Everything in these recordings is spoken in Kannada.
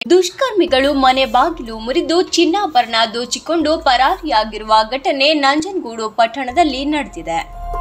ದುಷ್ಕರ್ಮಿಗಳು ಮನೆ ಬಾಗಿಲು ಮುರಿದು ಚಿನ್ನಾಭರಣ ದೋಚಿಕೊಂಡು ಪರಾರಿಯಾಗಿರುವ ಘಟನೆ ನಂಜನಗೂಡು ಪಟ್ಟಣದಲ್ಲಿ ನಡೆದಿದೆ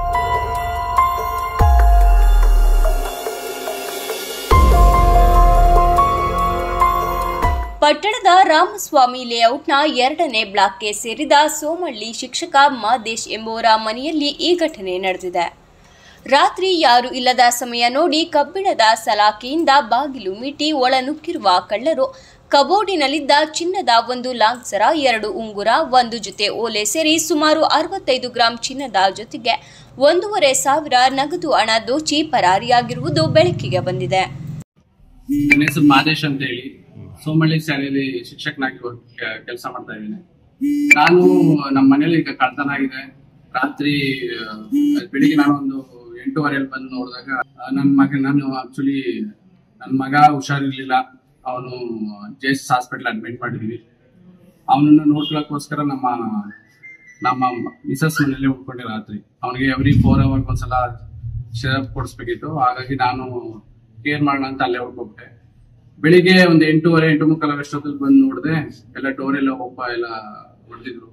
ಪಟ್ಟಣದ ರಾಮಸ್ವಾಮಿ ಲೇಔಟ್ನ ಎರಡನೇ ಬ್ಲಾಕ್ಗೆ ಸೇರಿದ ಸೋಮಳ್ಳಿ ಶಿಕ್ಷಕ ಮಾದೇಶ್ ಎಂಬುವರ ಮನೆಯಲ್ಲಿ ಈ ಘಟನೆ ನಡೆದಿದೆ ರಾತ್ರಿ ಯಾರು ಇಲ್ಲದ ಸಮಯ ನೋಡಿ ಕಬ್ಬಿಣದ ಸಲಾಕೆಯಿಂದ ಬಾಗಿಲು ಮೀಟಿ ಒಳನುಗ್ಗಿರುವ ಕಳ್ಳರು ಕಬೋರ್ಡಿನಲ್ಲಿದ್ದ ಚಿನ್ನದ ಒಂದು ಲಾಂಗ್ಸರ ಎರಡು ಉಂಗುರ ಒಂದು ಜೊತೆ ಓಲೆ ಸೇರಿ ಸುಮಾರು ಅರವತ್ತೈದು ಗ್ರಾಂ ಚಿನ್ನದ ಜೊತೆಗೆ ಒಂದೂವರೆ ಸಾವಿರ ನಗದು ಹಣ ದೋಚಿ ಪರಾರಿಯಾಗಿರುವುದು ಬೆಳಕಿಗೆ ಬಂದಿದೆ ನನ್ನ ಹೆಸರು ಮಾದೇಶ್ ಅಂತ ಹೇಳಿ ಸೋಮಳ್ಳಿ ಶಾಲೆಯಲ್ಲಿ ಶಿಕ್ಷಕನಾಗಿ ಕೆಲಸ ಮಾಡ್ತಾ ಇದ್ದೀನಿ ನಾನು ನಮ್ಮ ಮನೇಲಿ ಈಗ ಕಳ್ತನ ಆಗಿದೆ ರಾತ್ರಿ ಆ, ಬೆಳಿಗ್ಗೆ ನಾನು ಒಂದು ಎಂಟೂವರೆಯಲ್ಲಿ ಬಂದು ನೋಡಿದಾಗ ನನ್ನ ಮಗ ನಾನು ಆಕ್ಚುಲಿ ನನ್ನ ಮಗ ಹುಷಾರಿರ್ಲಿಲ್ಲ ಅವನು ಜೆ ಎಸ್ ಹಾಸ್ಪಿಟಲ್ ಅಡ್ಮಿಟ್ ಮಾಡಿದ್ವಿ ಅವನನ್ನ ನೋಡ್ಕೊಳ್ಳೋಕ್ಕೋಸ್ಕರ ನಮ್ಮ ನಮ್ಮ ಮಿಸಸ್ ಮನೇಲಿ ಉಳ್ಕೊಂಡೆ ರಾತ್ರಿ ಅವನಿಗೆ ಎವ್ರಿ ಫೋರ್ ಅವರ್ ಒಂದ್ಸಲ ಸಿರಪ್ ಕೊಡಿಸ್ಬೇಕಿತ್ತು ಹಾಗಾಗಿ ನಾನು ಕೇರ್ ಮಾಡೋಣ ಅಂತ ಅಲ್ಲೇ ಉಳ್ಕೊಬಿಟ್ಟೆ ಬೆಳಿಗ್ಗೆ ಒಂದು ಎಂಟೂವರೆ ಎಂಟು ಮುಕ್ಕಾಲ ಅಷ್ಟೊತ್ತಿಗೆ ಬಂದು ನೋಡಿದೆ ಎಲ್ಲ ಡೋರ್ ಎಲ್ಲ ಒಬ್ಬ ಎಲ್ಲ ಹೊಡೆದಿದ್ರು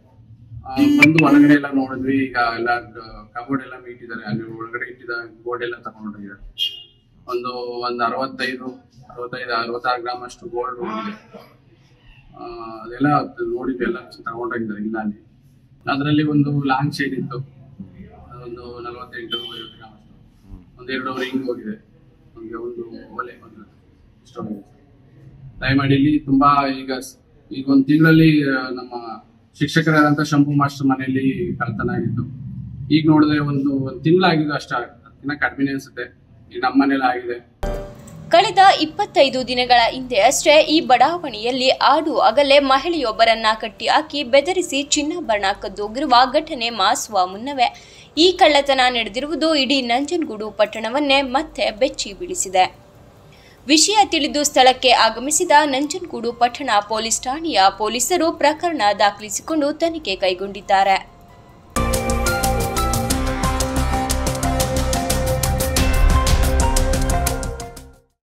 ಬಂದು ಒಳಗಡೆ ಎಲ್ಲ ನೋಡಿದ್ವಿ ಈಗ ಎಲ್ಲ ಕಬೋರ್ಡ್ ಎಲ್ಲ ಇಟ್ಟಿದ್ದಾರೆ ಅಲ್ಲಿ ಒಳಗಡೆ ಇಟ್ಟಿದ ಗೋಲ್ಡ್ ಎಲ್ಲ ತಗೊಂಡೋಗಿದ್ದಾರೆ ಒಂದು ಒಂದು ಅರವತ್ತೈದು ಅರವತ್ತೈದು ಅರವತ್ತಾರು ಗ್ರಾಮ್ ಅಷ್ಟು ಗೋಲ್ಡ್ ಹೋಗಿದೆ ಆ, ಅದೆಲ್ಲ ನೋಡಿದ್ವಿ ಎಲ್ಲ ತಗೊಂಡೋಗಿದ್ದಾರೆ ಇಲ್ಲ ಅಲ್ಲಿ ಅದರಲ್ಲಿ ಒಂದು ಲಾಂಗ್ ಶೇಡ್ ಇತ್ತು ಅದೊಂದು ನಲವತ್ತೆಂಟು ಐವತ್ತು ಗ್ರಾಮ್ ಅಷ್ಟು ಒಂದೆರಡು ರಿಂಗ್ ಹೋಗಿದೆ ಒಂದು ಒಂದು ಒಲೆ ಒಂದು ಇಷ್ಟು ಹೋಗಿದೆ ದಯಮಾಡಿ ಇಲ್ಲಿ ತುಂಬಾ ಈಗ ಸ್- ಈಗ ಒಂದು ತಿಂಗಳಲ್ಲಿ ನಮ್ಮ ಶಿಕ್ಷಕರಾದಂತ ಶಂಭು ಮಾಸ್ಟರ್ ಮನೆಯಲ್ಲಿ ಕಳ್ತನ ಆಗಿತ್ತು ಈಗ ನೋಡಿದ್ರೆ ಒಂದು ಒಂದು ತಿಂಗಳಾಗಿದ್ದು ಅಷ್ಟ ಅದಕ್ಕಿಂತ ಕಡಿಮೆ ಅನ್ಸುತ್ತೆ ಈಗ ನಮ್ಮ ಮನೇಲಿ ಆಗಿದೆ ಕಳೆದ ಇಪ್ಪತ್ತೈದು ದಿನಗಳ ಹಿಂದೆ ಅಷ್ಟೇ ಈ ಬಡಾವಣೆಯಲ್ಲಿ ಆಡು ಅಗಲೇ ಮಹಿಳೆಯೊಬ್ಬರನ್ನ ಕಟ್ಟಿ ಹಾಕಿ ಬೆದರಿಸಿ ಚಿನ್ನಾಭರಣ ಕದ್ದೋಗಿರುವ ಘಟನೆ ಮಾಸುವ ಮುನ್ನವೇ ಈ ಕಳ್ಳತನ ನಡೆದಿರುವುದು ಇಡೀ ನಂಜನಗೂಡು ಪಟ್ಟಣವನ್ನೇ ಮತ್ತೆ ಬೆಚ್ಚಿ ಬೀಳಿಸಿದೆ ವಿಷಯ ತಿಳಿದು ಸ್ಥಳಕ್ಕೆ ಆಗಮಿಸಿದ ನಂಜನಗೂಡು ಪಟ್ಟಣ ಪೊಲೀಸ್ ಠಾಣೆಯ ಪೊಲೀಸರು ಪ್ರಕರಣ ದಾಖಲಿಸಿಕೊಂಡು ತನಿಖೆ ಕೈಗೊಂಡಿದ್ದಾರೆ